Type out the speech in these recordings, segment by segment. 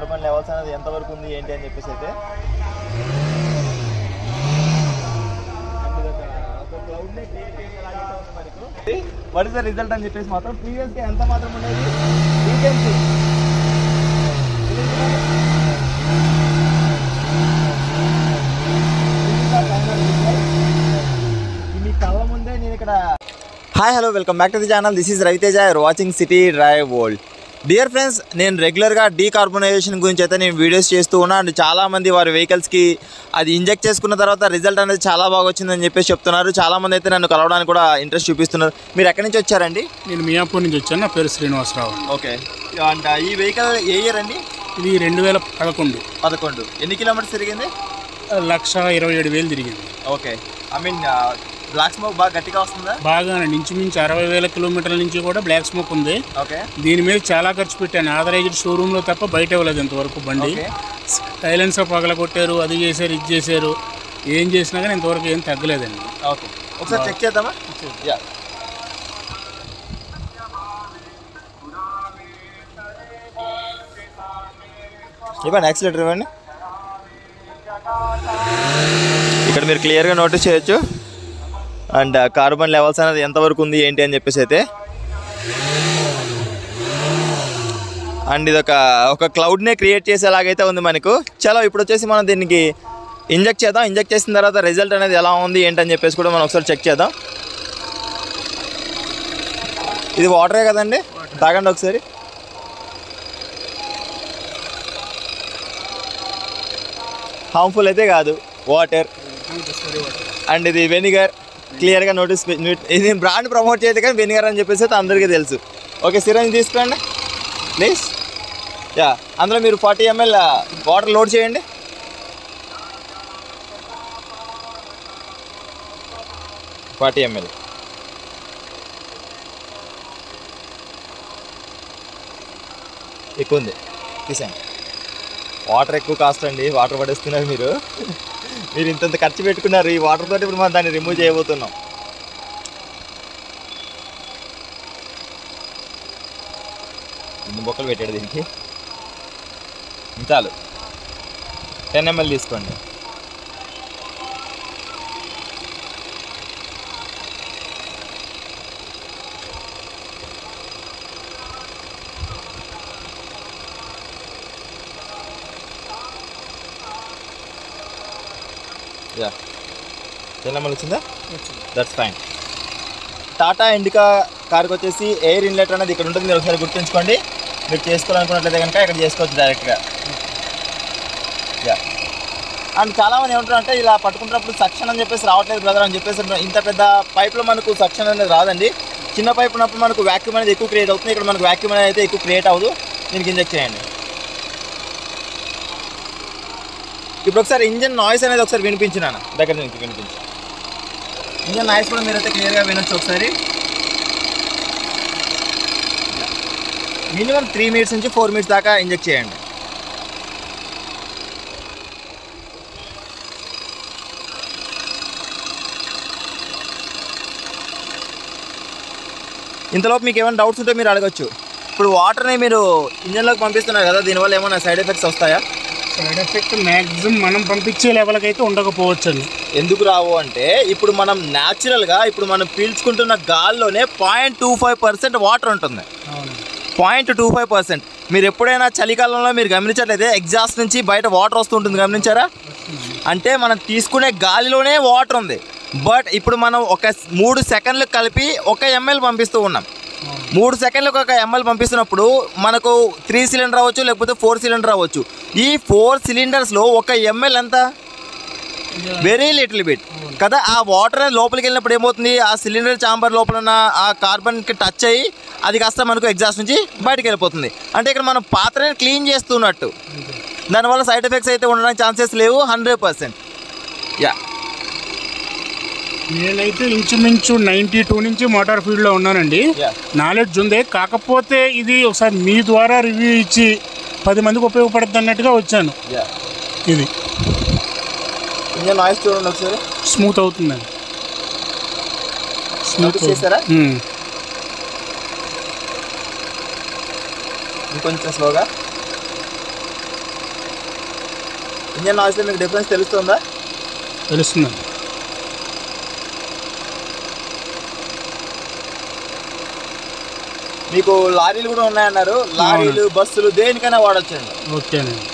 Carbon levels అనేది ఎంతవరకు ఉంది ఏంటి అని చెప్పేసి అయితే వాట్ ఇస్ ద రిజల్ట్ అని చెప్పేసి మాత్రం ప్రీవియస్ గా ఎంత మాత్రం ఉండేది వేకెన్సీ మీ కళ్ళ ముందే నేను ఇక్కడ hi hello welcome back to the channel this is Raviteja watching city drive world dear friends నేను రెగ్యులర్గా డీకార్బనైజేషన్ గురించి అయితే నేను వీడియోస్ చేస్తూ ఉన్నా అండ్ చాలామంది వారి వెహికల్స్కి అది ఇంజెక్ట్ చేసుకున్న తర్వాత రిజల్ట్ అనేది చాలా బాగా వచ్చిందని చెప్పేసి చెప్తున్నారు చాలామంది అయితే నన్ను కలవడానికి కూడా ఇంట్రెస్ట్ చూపిస్తున్నారు మీరు ఎక్కడి నుంచి వచ్చారండి నేను మియాపూర్ నుంచి వచ్చాను నా పేరు శ్రీనివాసరావు ఓకే అండ్ ఈ వెహికల్ ఏ ఇయర్ అండి ఇది రెండు వేల పదకొండు పదకొండు ఎన్ని కిలోమీటర్స్ తిరిగింది లక్ష ఇరవై ఏడు వేలు తిరిగింది okay I mean black smoke బాగా గట్టిగా వస్తుందా బాగా ఇంచుమించు అరవై వేల కిలోమీటర్ల నుంచి కూడా బ్లాక్ స్మోక్ ఉంది ఓకే దీని మీద చాలా ఖర్చు పెట్టాను ఆథరైజ్డ్ షోరూంలో తప్ప బయట ఇవ్వలేదు ఇంతవరకు బండి ఓకే సైలెన్సర్ పగల కొట్టారు అది చేశారు ఇది చేశారు ఏం చేసినా కానీ ఇంతవరకు ఏం తగ్గలేదండి ఓకే ఒకసారి చెక్ చేద్దామా యా ఇవ్వండి యాక్సిలేటర్ ఇవ్వండి ఇక్కడ మీరు క్లియర్గా నోటీస్ చేయొచ్చు అండ్ కార్బన్ లెవెల్స్ అనేది ఎంతవరకు ఉంది ఏంటి అని చెప్పేసి అయితే అండ్ ఇది ఒక ఒక క్లౌడ్నే క్రియేట్ చేసేలాగైతే ఉంది మనకు చలో ఇప్పుడు వచ్చేసి మనం దీనికి ఇంజెక్ట్ చేద్దాం ఇంజెక్ట్ చేసిన తర్వాత రిజల్ట్ అనేది ఎలా ఉంది ఏంటని చెప్పేసి కూడా మనం ఒకసారి చెక్ చేద్దాం ఇది వాటరే కదండి తాగండి ఒకసారి హార్మ్ఫుల్ అయితే కాదు వాటర్ అండ్ ఇది వెనిగర్ క్లియర్గా నోటీస్ ఇది బ్రాండ్ ప్రమోట్ చేయదు కానీ వెనిగర్ అని చెప్పేసి అయితే అందరికీ తెలుసు ఓకే సిరంజ్ తీసుకోండి ప్లీజ్ యా అందులో మీరు ఫార్టీ ఎంఎల్ వాటర్ లోడ్ చేయండి ఫార్టీ ఎంఎల్ ఎక్కువ ఉంది తీసాను వాటర్ ఎక్కువ కాస్ట్ అండి వాటర్ పడేస్తున్నారు మీరు మీరు ఇంతంత ఖర్చు పెట్టుకున్నారు ఈ వాటర్ తోటి ఇప్పుడు మనం దాన్ని రిమూవ్ చేయబోతున్నాం ఇన్ని బొక్కలు పెట్టాడు దీనికి చాలు టెన్ ఎంఎల్ తీసుకోండి యా టెన్ ఎంఎల్ వచ్చిందా దట్స్ ఫైన్ టాటా ఇండికా కార్కి వచ్చేసి ఎయిర్ ఇన్లెట్ అనేది ఇక్కడ ఉంటుంది మీరు ఒకసారి గుర్తుంచుకోండి మీరు చేసుకోవాలనుకున్నట్లయితే కనుక ఇక్కడ చేసుకోవచ్చు డైరెక్ట్గా యా అండ్ చాలామంది ఏమంటారు అంటే ఇలా పట్టుకుంటున్నప్పుడు సక్షన్ అని చెప్పేసి రావట్లేదు బ్రదర్ అని చెప్పేసి అంటున్నారు. ఇంత పెద్ద పైప్లో మనకు సక్షన్ అనేది రాదండి చిన్న పైప్ ఉన్నప్పుడు మనకు వ్యాక్యూమ్ అనేది ఎక్కువ క్రియేట్ అవుతుంది ఇక్కడ మనకు వ్యాక్యూమ్ అనేది అయితే ఎక్కువ క్రియేట్ అవ్వదు దీనికి ఇంజెక్ట్ చేయండి ఇప్పుడు ఒకసారి ఇంజన్ నాయిస్ అనేది ఒకసారి వినిపించినాను దగ్గర నుంచి వినిపించి ఇంజన్ నాయిస్ కూడా మీరైతే క్లియర్గా వినొచ్చు ఒకసారి మినిమం త్రీ మినిట్స్ నుంచి ఫోర్ మినిట్స్ దాకా ఇంజెక్ట్ చేయండి ఇంతలోపు మీకు ఏమైనా డౌట్స్ ఉంటే మీరు అడగచ్చు ఇప్పుడు వాటర్ని మీరు ఇంజన్లోకి పంపిస్తున్నారు కదా దీనివల్ల ఏమైనా సైడ్ ఎఫెక్ట్స్ వస్తాయా సైడ్ ఎఫెక్ట్ మ్యాక్సిమం మనం పంపించే లెవెల్కి అయితే ఉండకపోవచ్చు అండి ఎందుకు రావు అంటే ఇప్పుడు మనం న్యాచురల్గా ఇప్పుడు మనం పీల్చుకుంటున్న గాల్లోనే point two five percent water ఉంటుంది అవును పాయింట్ టూ ఫైవ్ పర్సెంట్ మీరు ఎప్పుడైనా చలికాలంలో మీరు గమనించట్లయితే ఎగ్జాస్ట్ నుంచి బయట వాటర్ వస్తుంటుంది గమనించారా అంటే మనం తీసుకునే గాలిలోనే వాటర్ ఉంది బట్ ఇప్పుడు మనం ఒక మూడు సెకండ్లు కలిపి ఒక ఎంఎల్ పంపిస్తూ ఉన్నాం మూడు సెకండ్లకు ఒక ఎంఎల్ పంపిస్తున్నప్పుడు మనకు త్రీ సిలిండర్ అవ్వచ్చు లేకపోతే ఫోర్ సిలిండర్ అవ్వచ్చు ఈ ఫోర్ సిలిండర్స్లో ఒక ఎంఎల్ ఎంత వెరీ లిటిల్ బిట్ కదా ఆ వాటర్ అనేది లోపలికి వెళ్ళినప్పుడు ఏమవుతుంది ఆ సిలిండర్ చాంబర్ లోపల ఉన్న ఆ కార్బన్కి టచ్ అయ్యి అది కాస్త మనకు ఎగ్జాస్ట్ నుంచి బయటకు వెళ్ళిపోతుంది అంటే ఇక్కడ మనం పాత్రని క్లీన్ చేస్తున్నట్టు దానివల్ల సైడ్ ఎఫెక్ట్స్ అయితే ఉండడానికి ఛాన్సెస్ లేవు హండ్రెడ్ పర్సెంట్ యా నేనైతే ఇంచుమించు నైంటీ టూ నుంచి మోటార్ ఫీల్డ్లో ఉన్నానండి యా నాలెడ్జ్ ఉంది కాకపోతే ఇది ఒకసారి మీ ద్వారా రివ్యూ ఇచ్చి పది మందికి ఉపయోగపడుతుంది అన్నట్టుగా వచ్చాను యా ఇది ఇంజన్ నాయిస్ చూడండి ఒకసారి స్మూత్ అవుతుందండి స్మూత్ Notice చేశారా? ఉమ్. ఇంకొంచెం స్లోగా ఇంజన్ నాయిస్లో మీకు డిఫరెన్స్ తెలుస్తుందా తెలుస్తుందండి మీకు లారీలు కూడా ఉన్నాయన్నారు లారీలు బస్సులు దేనికైనా వాడొచ్చండి ఓకేనండి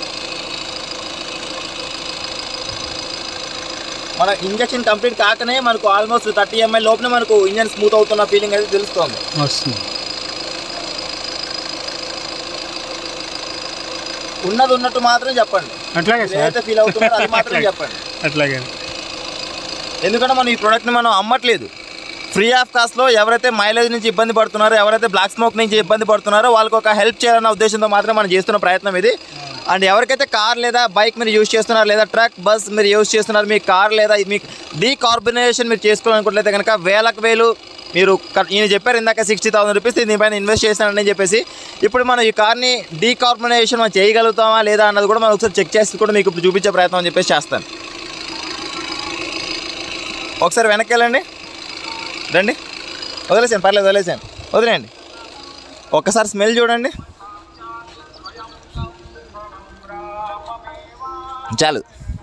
మన ఇంజక్షన్ కంప్లీట్ కాకనే మనకు ఆల్మోస్ట్ థర్టీ ఎంఐ లోపల మనకు ఇంజన్ స్మూత్ అవుతున్న ఫీలింగ్ అయితే తెలుస్తుంది వస్తుంది ఉన్నది ఉన్నట్టు మాత్రం చెప్పండి అట్లాగే సార్ ఏదైతే ఫీల్ అవుతున్నారో అది మాత్రం చెప్పండి అట్లాగే ఎందుకంటే మనం ఈ ప్రోడక్ట్ని మనం అమ్మట్లేదు ఫ్రీ ఆఫ్ కాస్ట్లో ఎవరైతే మైలేజ్ నుంచి ఇబ్బంది పడుతున్నారో ఎవరైతే బ్లాక్ స్మోక్ నుంచి ఇబ్బంది పడుతున్నారో వాళ్ళకి ఒక హెల్ప్ చేయాలన్న ఉద్దేశంతో మాత్రం మనం చేస్తున్న ప్రయత్నం ఇది అండ్ ఎవరికైతే కార్ లేదా బైక్ మీరు యూజ్ చేస్తున్నారు లేదా ట్రక్ బస్ మీరు యూజ్ చేస్తున్నారు మీ కార్ లేదా మీకు డీకార్బొనేషన్ మీరు చేసుకోవాలనుకుంటే కనుక వేలకు వేలు మీరు క- ఈయన చెప్పారు ఇందాక సిక్స్టీ థౌసండ్ రూపీస్ దీనిపైన ఇన్వెస్ట్ చేశానని చెప్పేసి ఇప్పుడు మనం ఈ కార్ని డీకార్బొనేషన్ మనం చేయగలుగుతామా లేదా అన్నది కూడా మనం ఒకసారి చెక్ చేసి కూడా మీకు ఇప్పుడు చూపించే ప్రయత్నం అని చెప్పేసి చేస్తాను ఒకసారి వెనక్కి వెళ్ళండి రండి వదిలేసాను పర్లేదు వదిలేసాను వదిలేయండి ఒక్కసారి స్మెల్ చూడండి చాలు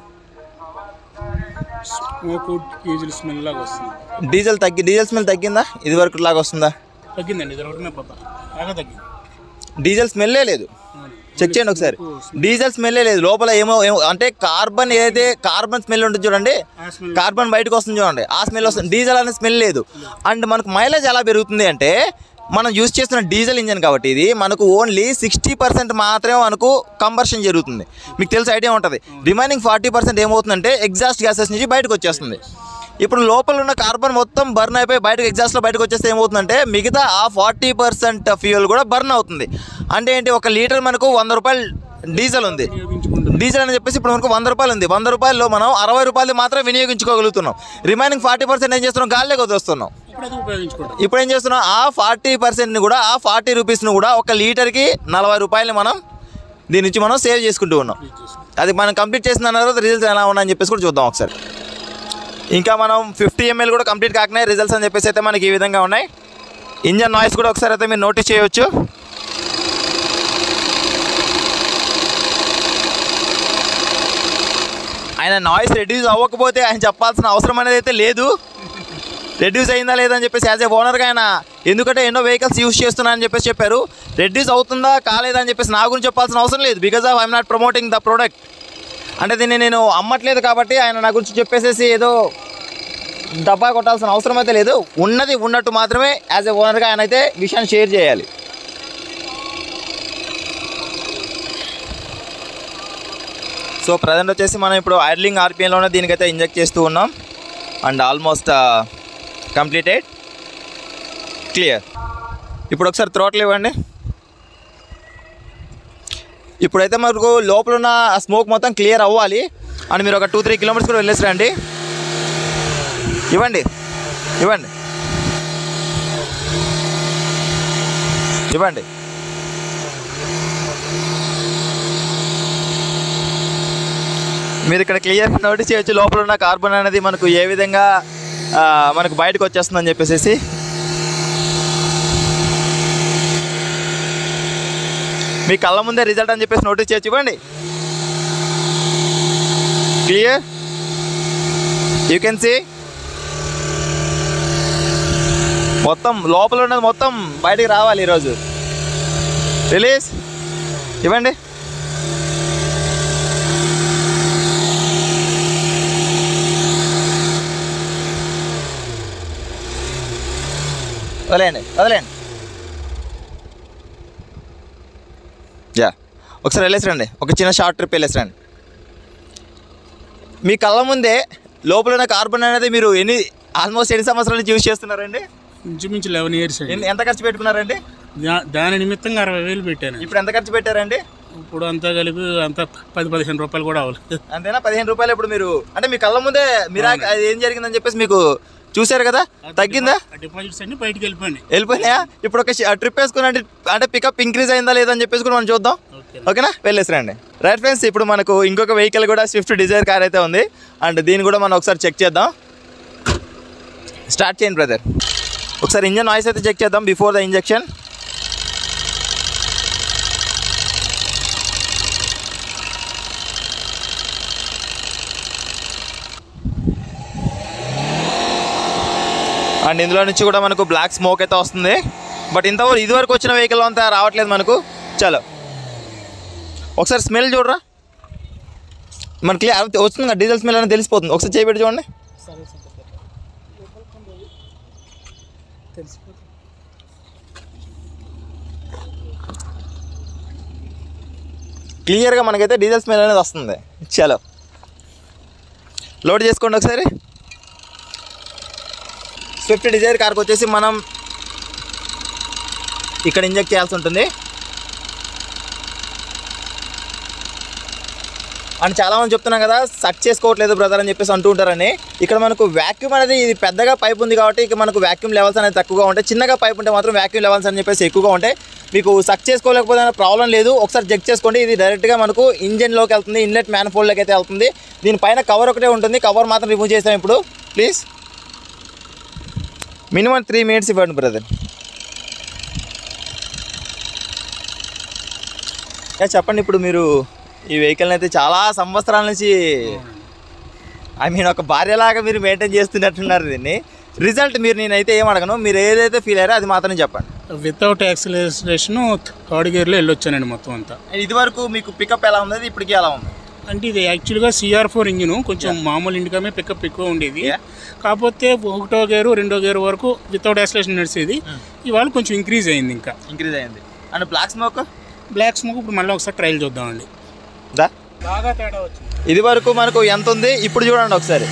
స్మోక్ కేజీలు స్మెల్ లాగా వస్తుంది డీజిల్ తగ్గి డీజిల్ స్మెల్ తగ్గిందా ఇది వరకు లాగా వస్తుందా తగ్గిందండి ఇది ఒకటి బాబా బాగా తగ్గింది డీజిల్ స్మెల్లే లేదు చెక్ చేయండి ఒకసారి డీజిల్ స్మెల్లే లేదు లోపల ఏమో ఏమో అంటే కార్బన్ ఏదైతే కార్బన్ స్మెల్ ఉంటుంది చూడండి ఆ స్మెల్ కార్బన్ బయటకు వస్తుంది చూడండి ఆ స్మెల్ వస్తుంది డీజిల్ అనే స్మెల్ లేదు అండ్ మనకు మైలేజ్ ఎలా పెరుగుతుంది అంటే మనం యూస్ చేస్తున్న డీజిల్ ఇంజన్ కాబట్టి ఇది మనకు ఓన్లీ సిక్స్టీ పర్సెంట్ మాత్రమే మనకు కంబర్షన్ జరుగుతుంది మీకు తెలిసి ఐడియా ఉంటుంది రిమైనింగ్ ఫార్టీ పర్సెంట్ ఏమవుతుందంటే ఎగ్జాస్ట్ గ్యాసెస్ నుంచి బయటకు వచ్చేస్తుంది ఇప్పుడు లోపల ఉన్న కార్బన్ మొత్తం బర్న్ అయిపోయి బయటకు ఎగ్జాస్ట్లో బయటకు వచ్చేస్తే ఏమవుతుందంటే మిగతా ఆ ఫార్టీ పర్సెంట్ ఫ్యూయల్ కూడా బర్న్ అవుతుంది అంటే ఏంటి ఒక లీటర్ మనకు వంద రూపాయలు డీజిల్ ఉంది ఉపయోగించుకుంటుంది డీజిల్ అని చెప్పేసి ఇప్పుడు మనకు వంద రూపాయలు ఉంది వంద రూపాయల్లో మనం అరవై రూపాయలు మాత్రం వినియోగించుకోగలుగుతున్నాం రిమైనింగ్ ఫార్టీ పర్సెంట్ ఏం చేస్తున్నాం గాలిలోకి వదిలేస్తున్నాం ఇప్పుడు అది ఉపయోగించుకుంటాం ఇప్పుడు ఏం చేస్తున్నాం ఆ ఫార్టీ పర్సెంట్ని కూడా ఆ ఫార్టీ రూపీస్ని కూడా ఒక లీటర్కి నలభై రూపాయలు మనం దీని నుంచి మనం సేవ్ చేసుకుంటూ ఉన్నాం అది మనం కంప్లీట్ చేసిన తర్వాత రిజల్ట్స్ ఎలా ఉన్నాయని చెప్పేసి కూడా చూద్దాం ఒకసారి ఇంకా మనం ఫిఫ్టీ ఎంఎల్ కూడా కంప్లీట్ కాకనే రిజల్ట్స్ అని చెప్పేసి అయితే మనకి ఈ విధంగా ఉన్నాయి ఇంజన్ నాయిస్ కూడా ఒకసారి అయితే మీరు నోటీస్ చేయవచ్చు ఆయన నాయిస్ రెడ్యూస్ అవ్వకపోతే ఆయన చెప్పాల్సిన అవసరం అనేది అయితే లేదు రెడ్యూస్ అయిందా లేదా అని చెప్పేసి యాజ్ ఏ ఓనర్గా ఆయన ఎందుకంటే ఎన్నో వెహికల్స్ యూస్ చేస్తున్నా అని చెప్పేసి చెప్పారు రెడ్యూస్ అవుతుందా కాలేదా అని చెప్పేసి నా గురించి చెప్పాల్సిన అవసరం లేదు because of I'm not promoting the product అంటే దీన్ని నేను అమ్మట్లేదు కాబట్టి ఆయన నా గురించి చెప్పేసేసి ఏదో డబ్బా కొట్టాల్సిన అవసరం అయితే లేదు ఉన్నది ఉన్నట్టు మాత్రమే యాజ్ ఏ ఓనర్గా ఆయన అయితే విషయాన్ని షేర్ చేయాలి సో ప్రజెంట్ వచ్చేసి మనం ఇప్పుడు ఐర్లింగ్ ఆర్పిఎంలోనే దీనికైతే ఇంజెక్ట్ చేస్తూ ఉన్నాం అండ్ ఆల్మోస్ట్ కంప్లీటెడ్ క్లియర్ ఇప్పుడు ఒకసారి త్రోట్లు ఇవ్వండి ఇప్పుడైతే మనకు లోపల ఉన్న స్మోక్ మొత్తం క్లియర్ అవ్వాలి అండ్ మీరు ఒక టూ త్రీ కిలోమీటర్స్ కూడా వెళ్ళేసి రండి ఇవ్వండి ఇవ్వండి ఇవ్వండి మీరు ఇక్కడ క్లియర్ నోటీస్ చేయొచ్చు లోపల ఉన్న కార్బన్ అనేది మనకు ఏ విధంగా ఆ, మనకు బయటకు వచ్చేస్తుందని చెప్పేసి మీ కళ్ళ ముందే రిజల్ట్ అని చెప్పేసి నోటీస్ చేయొచ్చు ఇవ్వండి క్లియర్ యూ కెన్ సీ మొత్తం లోపల ఉన్నది మొత్తం బయటికి రావాలి ఈరోజు రిలీజ్ ఇవ్వండి వదిలేయండి వదిలేయండి యా ఒకసారి వెళ్ళేసి రండి ఒక చిన్న షార్ట్ ట్రిప్ వెళ్ళేసి రండి మీ కళ్ళ ముందే లోపల ఉన్న కార్బన్ అనేది మీరు ఎన్ని ఆల్మోస్ట్ ఎన్ని సంవత్సరాల నుంచి యూజ్ చేస్తున్నారండి ఇంచుమించు లెవెన్ ఇయర్స్ అండి ఎన్ని- ఎంత ఖర్చు పెట్టుకున్నారండి దా- దాని నిమిత్తంగా అరవై వేలు పెట్టాను ఇప్పుడు ఎంత ఖర్చు పెట్టారండి ఇప్పుడు అంతా కలిపి అంతా పది పదిహేను రూపాయలు కూడా అవ్వలేదు అంతేనా పదిహేను రూపాయలు ఇప్పుడు మీరు అంటే మీ కళ్ళ ముందే మీరు అది ఏం జరిగిందని చెప్పేసి మీకు చూశారు కదా తగ్గిందా ఆ డిపాజిట్స్ అన్ని బయటికి వెళ్ళిపోయినాయి వెళ్ళిపోయినాయా ఇప్పుడు ఒక ట్రిప్ వేసుకుని అంటే అంటే పికప్ ఇంక్రీజ్ అయిందా లేదా అని చెప్పేసి కూడా మనం చూద్దాం ఓకే ఓకేనా వెళ్ళేసి రండి రైట్ ఫ్రెండ్స్ ఇప్పుడు మనకు ఇంకొక వెహికల్ కూడా స్విఫ్ట్ డిజైర్ కార్ అయితే ఉంది అండ్ దీన్ని కూడా మనం ఒకసారి చెక్ చేద్దాం స్టార్ట్ చేయండి బ్రదర్ ఒకసారి ఇంజన్ నాయిస్ అయితే చెక్ చేద్దాం బిఫోర్ ద ఇంజెక్షన్ అండ్ ఇందులో నుంచి కూడా మనకు బ్లాక్ స్మోక్ అయితే వస్తుంది బట్ ఇంతవరకు ఇదివరకు వచ్చిన వెహికల్ అంతా రావట్లేదు మనకు చలో ఒకసారి స్మెల్ చూడరా మన క్లియర్ వస్తుంది కదా డీజిల్ స్మెల్ అనేది తెలిసిపోతుంది ఒకసారి చేయబెట్టి చూడండి క్లియర్గా మనకైతే డీజిల్ స్మెల్ అనేది వస్తుంది చలో లోడ్ చేసుకోండి ఒకసారి స్విఫ్ట్ డిజైర్ కార్కి వచ్చేసి మనం ఇక్కడ ఇంజెక్ట్ చేయాల్సి ఉంటుంది అని చాలామంది చెప్తున్నాం కదా సక్ చేసుకోవట్లేదు బ్రదర్ అని చెప్పేసి అంటూ ఉంటారని ఇక్కడ మనకు వ్యాక్యూమ్ అనేది ఇది పెద్దగా పైప్ ఉంది కాబట్టి ఇక మనకు వ్యాక్యూమ్ లెవెల్స్ అనేది తక్కువగా ఉంటాయి చిన్నగా పైప్ ఉంటే మాత్రం వ్యాక్యూమ్ లెవెల్స్ అని చెప్పేసి ఎక్కువగా ఉంటాయి మీకు సక్ చేసుకోలేకపోతే ప్రాబ్లం లేదు ఒకసారి చెక్ చేసుకోండి ఇది డైరెక్ట్గా మనకు ఇంజన్లోకి వెళ్తుంది ఇన్లెట్ మ్యాన్ఫోల్డ్లోకి అయితే వెళ్తుంది దీనిపైన కవర్ ఒకటే ఉంటుంది కవర్ మాత్రం రిమూవ్ చేస్తాం ఇప్పుడు ప్లీజ్ మినిమం త్రీ మినిట్స్ ఇవ్వండి బ్రదర్ యా, చెప్పండి ఇప్పుడు మీరు ఈ వెహికల్ని అయితే చాలా సంవత్సరాల నుంచి ఐ మీన్ ఒక భార్యలాగా మీరు మెయింటైన్ చేస్తున్నట్టున్నారు దీన్ని రిజల్ట్ మీరు నేనైతే ఏం అడగను మీరు ఏదైతే ఫీల్ అయ్యారో అది మాత్రం చెప్పండి వితౌట్ యాక్సిలరేషన్ థర్డ్ గేర్లో వెళ్ళొచ్చానండి మొత్తం అంతా ఇది వరకు మీకు పికప్ ఎలా ఉంది ఇప్పటికీ ఎలా ఉంది అంటే ఇది యాక్చువల్గా సిఆర్ ఫోర్ ఇంజిన్ కొంచెం మామూలు ఇంటికమే పికప్ ఎక్కువ ఉండేది Yeah. కాకపోతే ఒకటో గేరు రెండో గేరు వరకు వితౌట్ యాక్సిలేషన్ నడిచేది ఇవాళ కొంచెం ఇంక్రీజ్ అయింది ఇంకా ఇంక్రీజ్ అయింది and black smoke black smoke ఇప్పుడు మళ్ళీ ఒకసారి ట్రయల్ చూద్దామండి దా బాగా తేడా వచ్చింది ఇది వరకు మనకు ఎంత ఉంది ఇప్పుడు చూడండి ఒకసారి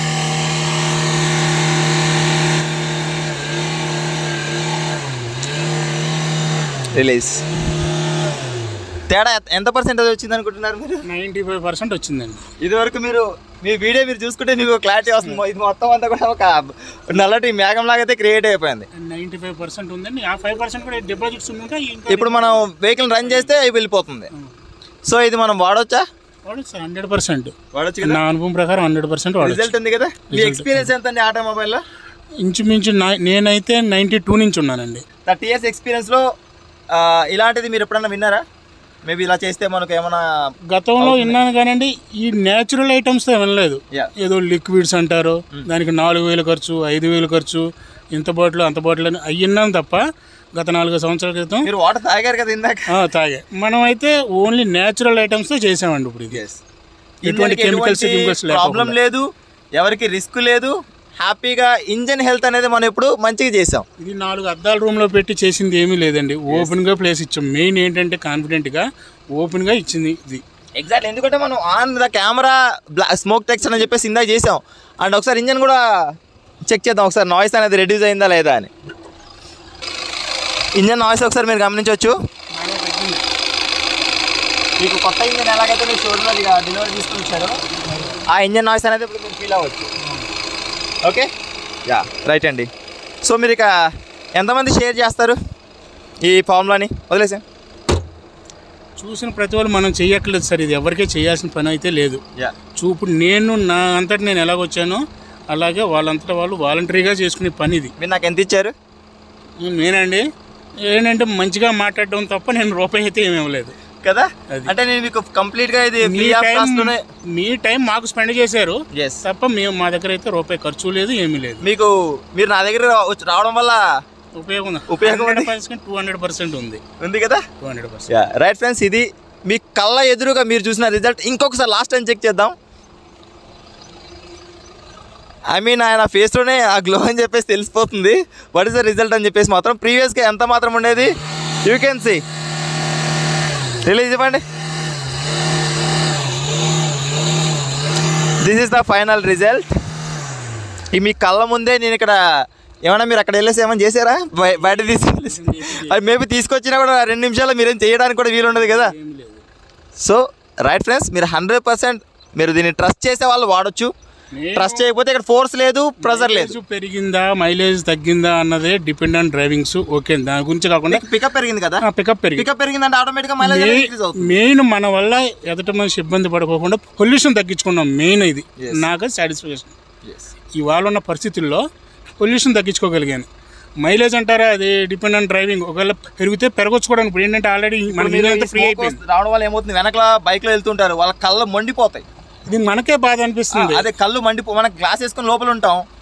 రిలీజ్ తేడా ఎ- ఎంత పర్సెంటేజ్ వచ్చింది అనుకుంటున్నారు మీరు నైంటీ ఫైవ్ పర్సెంట్ వచ్చిందండి ఇది వరకు మీరు మీ వీడియో మీరు చూసుకుంటే మీకు క్లారిటీ వస్తుంది మొ- ఇది మొత్తం అంతా కూడా ఒక నల్లటి మేఘం లాగా అయితే క్రియేట్ అయిపోయింది నైంటీ ఫైవ్ పర్సెంట్ ఉందండి ఆ ఫైవ్ పర్సెంట్ కూడా డిపాజిట్స్ ఉన్నాక ఇంకా ఇప్పుడు మనం వెహికల్ రన్ చేస్తే అవి వెళ్ళిపోతుంది సో ఇది మనం వాడొచ్చా వాడచ్చు సార్ హండ్రెడ్ పర్సెంట్ వాడొచ్చు కదా నా అనుభవం ప్రకారం హండ్రెడ్ పర్సెంట్ వాడచ్చు రిజల్ట్ ఉంది కదా మీ ఎక్స్పీరియన్స్ ఎంత అండి ఆటోమొబైల్లో ఇంచుమించు నా- నేనైతే నైంటీ టూ నుంచి ఉన్నానండి థర్టీ ఇయర్స్ ఎక్స్పీరియన్స్లో ఇలాంటిది మీరు ఎప్పుడన్నా విన్నారా మేబీ ఇలా చేస్తే మనకు ఏమైనా గతంలో విన్నాను కానండి ఈ నేచురల్ ఐటమ్స్ వినలేదు Yeah. ఏదో లిక్విడ్స్ అంటారు దానికి నాలుగు వేలు ఖర్చు ఐదు వేలు ఖర్చు ఇంత బాటిల్ అంత బాటిల్ అని అవి విన్నాను తప్ప గత నాలుగు సంవత్సరాల క్రితం మీరు వాటర్ తాగారు కదా ఇందాక ఆ, తాగే మనం అయితే ఓన్లీ నేచురల్ ఐటమ్స్ తో చేసామండి ఇప్పుడు ఇది ఎటువంటి chemicals, chemicals లేకోకుండా. ప్రాబ్లం లేదు ఎవరికి రిస్క్ లేదు హ్యాపీగా ఇంజన్ హెల్త్ అనేది మనం ఇప్పుడు మంచిగా చేసాం ఇది నాలుగు అద్దాల రూమ్ లో పెట్టి చేసింది ఏమీ లేదండి ఓపెన్ గా ప్లేస్ ఇచ్చాం మెయిన్ ఏంటంటే కాన్ఫిడెంట్ గా ఓపెన్ గా ఇచ్చింది ఇది ఎగ్జాక్ట్ ఎందుకంటే మనం on the camera black smoke texture అని చెప్పేసి ఇందాక చేసాం అండ్ ఒకసారి ఇంజన్ కూడా చెక్ చేద్దాం ఒకసారి నాయిస్ అనేది రెడ్యూస్ అయిందా లేదా అని ఇంజన్ నాయిస్ ఒకసారి మీరు గమనించవచ్చు మీకు కొత్త ఇంజన్ ఎలాగైతే మీరు షోరూమ్లో డెలివరీ తీసుకుని ఇచ్చారో ఆ ఇంజన్ నాయిస్ అనేది ఇప్పుడు మీరు ఫీల్ అవ్వచ్చు ఓకే యా రైట్ అండి సో మీరు ఇక ఎంతమంది షేర్ చేస్తారు ఈ ఫామ్లోని వదిలేసాం చూసిన ప్రతి వాళ్ళు మనం చెయ్యట్లేదు సార్ ఇది ఎవరికే చేయాల్సిన పని అయితే లేదు యా చూపు నేను నా అంతటి నేను ఎలాగొచ్చానో అలాగే వాళ్ళంతటా వాళ్ళు వాలంటరీగా చేసుకునే పని ఇది మీరు నాకు ఎంత ఇచ్చారు నేనండి ఏంటంటే మంచిగా మాట్లాడడం తప్ప నేను రూపాయి అయితే ఏమి ఇవ్వలేదు కదా అది. అంటే నేను మీకు కంప్లీట్ గా ఇది మీ ఫ్రీ ఆఫ్ టైం కాస్ట్ లోనే మీ టైం మాకు స్పెండ్ చేశారు ఎస్ తప్ప మేము మా దగ్గర అయితే రూపాయి ఖర్చు లేదు ఏమీ లేదు మీకు మీరు నా దగ్గర వచ్చి రావడం వల్ల ఉపయోగం ఉపయోగం ఉంది. పర్సెంట్ టూ హండ్రెడ్ పర్సెంట్ ఉంది ఉంది కదా two hundred percent right friends ఇది మీ కళ్ళ ఎదురుగా మీరు చూసిన రిజల్ట్ ఇంకొకసారి లాస్ట్ టైం చెక్ చేద్దాం ఐ మీన్ ఆయన ఫేస్లోనే ఆ గ్లో అని చెప్పేసి తెలిసిపోతుంది వాట్ ఇస్ ద రిజల్ట్ అని చెప్పేసి మాత్రం ప్రీవియస్గా ఎంత మాత్రం ఉండేది యూ కెన్ సి రిలీజ్ ఇవ్వండి this is the final result ఈ మీ కళ్ళ ముందే నేను ఇక్కడ ఏమన్నా మీరు అక్కడ వెళ్ళేసి ఏమైనా చేశారా బయ- బయట తీసుకెళ్ళి అది మేబీ తీసుకొచ్చినా కూడా రెండు నిమిషాలు మీరేం చేయడానికి కూడా వీలు ఉండదు కదా ఏమీ లేదు సో రైట్ ఫ్రెండ్స్ మీరు హండ్రెడ్ పర్సెంట్ మీరు దీన్ని ట్రస్ట్ చేసే వాళ్ళు వాడొచ్చు నేను- ట్రస్ట్ చేయకపోతే ఇక్కడ ఫోర్స్ లేదు ప్రెజర్ లేదు మైలేజ్ పెరిగిందా మైలేజ్ తగ్గిందా అన్నదే డిపెండ్ ఆన్ డ్రైవింగ్స్ ఓకే దాని గురించి కాకుండా పికప్ పెరిగింది కదా పికప్ పెరిగింది పికప్ పెరిగిందంటే ఆటోమేటిక్గా మైలేజ్ ఇంక్రీజ్ అవుతుంది మెయిన్ మన వల్ల ఎదుటి మనిషి ఇబ్బంది పడకోకుండా పొల్యూషన్ తగ్గించుకున్నాం మెయిన్ ఇది నాకు సాటిస్ఫాక్షన్ ఇవాళ ఉన్న పరిస్థితుల్లో పొల్యూషన్ తగ్గించుకోగలిగాను మైలేజ్ అంటారా అది డిపెండ్ ఆన్ డ్రైవింగ్ ఒకవేళ పెరిగితే పెరగొచ్చుకోవడానికి ఇప్పుడు ఏంటంటే ఆల్రెడీ మన మీరు ఇంజిన్ ఈ అంతా ఫ్రీ smoke అయిపోయింది వస్తు- రావడం వల్ల ఏమవుతుంది వెనకల బైక్ లో వెళ్తుంటారు వాళ్ళ కళ్ళు మండిపోతాయి ఇది మనకే బాధ అనిపిస్తుంది అదే కళ్ళు మండిపో మనం గ్లాస్ వేసుకొని లోపల ఉంటాం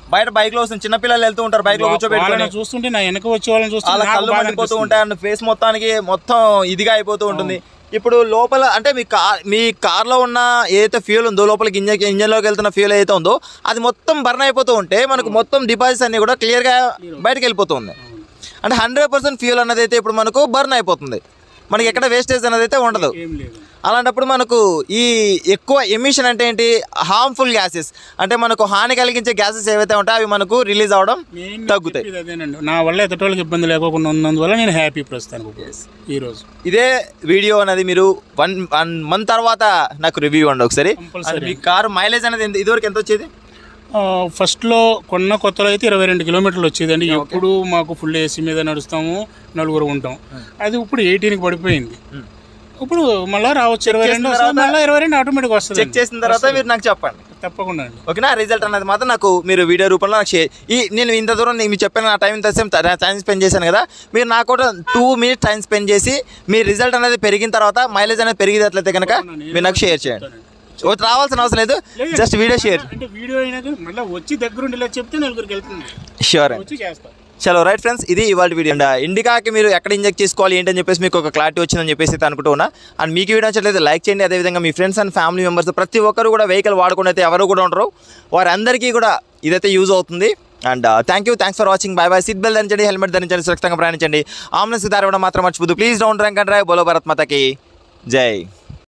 బయట బైక్ లో వస్తుంది చిన్నపిల్లలు వెళ్తూ ఉంటారు బైక్ లో కూర్చోబెట్టుకొని వాళ్ళని చూస్తుంటే నా వెనక వచ్చే వాళ్ళని చూస్తుంటే వాళ్ళ నాకు కళ్ళు బాధ మండిపోతూ అనిపిస్తుంది. ఉంటాయి అండ్ ఫేస్ మొత్తానికి మొత్తం ఇదిగా అయిపోతూ ఉంటుంది ఇప్పుడు లోపల అంటే మీ కార్ మీ కార్లో ఉన్న ఏదైతే ఫ్యూల్ ఉందో లోపలికి ఇంజన్ ఇంజన్లోకి వెళ్తున్న ఫ్యూల్ ఏదైతే ఉందో అది మొత్తం బర్న్ అయిపోతూ ఉంటే మనకు మొత్తం డిపాజిట్స్ అన్ని కూడా క్లియర్గా బయటకు వెళ్ళిపోతుంది అంటే హండ్రెడ్ పర్సెంట్ ఫ్యూల్ అన్నది అయితే ఇప్పుడు మనకు బర్న్ అయిపోతుంది మనకి ఎక్కడ వేస్టేజ్ అనేది అయితే ఉండదు ఏం లేదు అలాంటప్పుడు మనకు ఈ ఎక్కువ ఎమిషన్ అంటే ఏంటి హార్మ్ఫుల్ గ్యాసెస్ అంటే మనకు హాని కలిగించే గ్యాసెస్ ఏవైతే ఉంటాయో అవి మనకు రిలీజ్ అవడం నేను తగ్గుతాయి చెప్పేది అదేనండి నా వల్ల ఎదుటోళ్ళకి ఇబ్బంది లేకోకుండా ఉన్నందువల్ల నేను హ్యాపీ ప్రస్తుతానికి ఇప్పుడు ఈ రోజు ఇదే వీడియో అనేది మీరు వన్ వన్ మంత్ తర్వాత నాకు రివ్యూ ఇవ్వండి ఒకసారి Compulsory. అది మీ కారు మైలేజ్ అనేది ఎంత- ఇదివరకు ఎంత వచ్చేది ఆ, ఫస్ట్లో కొన్న కొత్తలో అయితే ఇరవై రెండు కిలోమీటర్లు వచ్చేదండి ఎప్పుడు మాకు ఫుల్ ఏసీ మీద నడుస్తాము నలుగురు ఉంటాం అది ఇప్పుడు ఎయిటీన్కి పడిపోయింది ఇప్పుడు మళ్ళీ రావచ్చు ఇరవై రెండు వస్తుంది మళ్ళీ ఇరవై రెండు ఆటోమేటిక్ వస్తుంది చెక్ చేసిన తర్వాత మీరు నాకు చెప్పండి తప్పకుండా అండి ఓకేనా రిజల్ట్ అనేది మాత్రం నాకు మీరు వీడియో రూపంలో నాకు షేర్ ఈ నేను ఇంత దూరం నేను మీకు చెప్పిన నా టైం ఇంత సేపు టైం స్పెండ్ చేశాను కదా మీరు నాకు కూడా టూ మినిట్స్ టైం స్పెండ్ చేసి మీ రిజల్ట్ అనేది పెరిగిన తర్వాత మైలేజ్ అనేది పెరిగినట్లయితే కనుక మీరు నాకు షేర్ చేయండి ఓ, రావాల్సిన అవసరం లేదు జస్ట్ వీడియో షేర్ అంటే వీడియో అయినా కానీ మళ్ళీ వచ్చి దగ్గరుండి ఇలా చెప్తే నలుగురికి వెళ్తుంది షూర్ అండి వచ్చి చేస్తా చలో రైట్ ఫ్రెండ్స్ ఇది ఇవాళ వీడియో అండ్ ఇండికాకి మీరు ఎక్కడ ఇంజెక్ట్ చేసుకోవాలి ఏంటని చెప్పేసి మీకు ఒక క్లారిటీ వచ్చిందని చెప్పేసి అయితే అనుకుంటూ ఉన్నా అండ్ మీకు వీడియో నచ్చట్లయితే లైక్ చేయండి అదేవిధంగా మీ ఫ్రెండ్స్ అండ్ ఫ్యామిలీ మెంబర్స్ ప్రతి ఒక్కరు కూడా వెహికల్ వాడుకుని అయితే ఎవరు కూడా ఉండరు వారందరికీ కూడా ఇదైతే యూజ్ అవుతుంది and thank you thanks for watching bye bye seat belt ధరించండి హెల్మెట్ ధరించండి సురక్షితంగా ప్రయాణించండి ఆమ్లెన్స్ దారి ఇవ్వడం మాత్రం మర్చిపోదు please don't drink and drive బోలో భరత్ మాతకి జై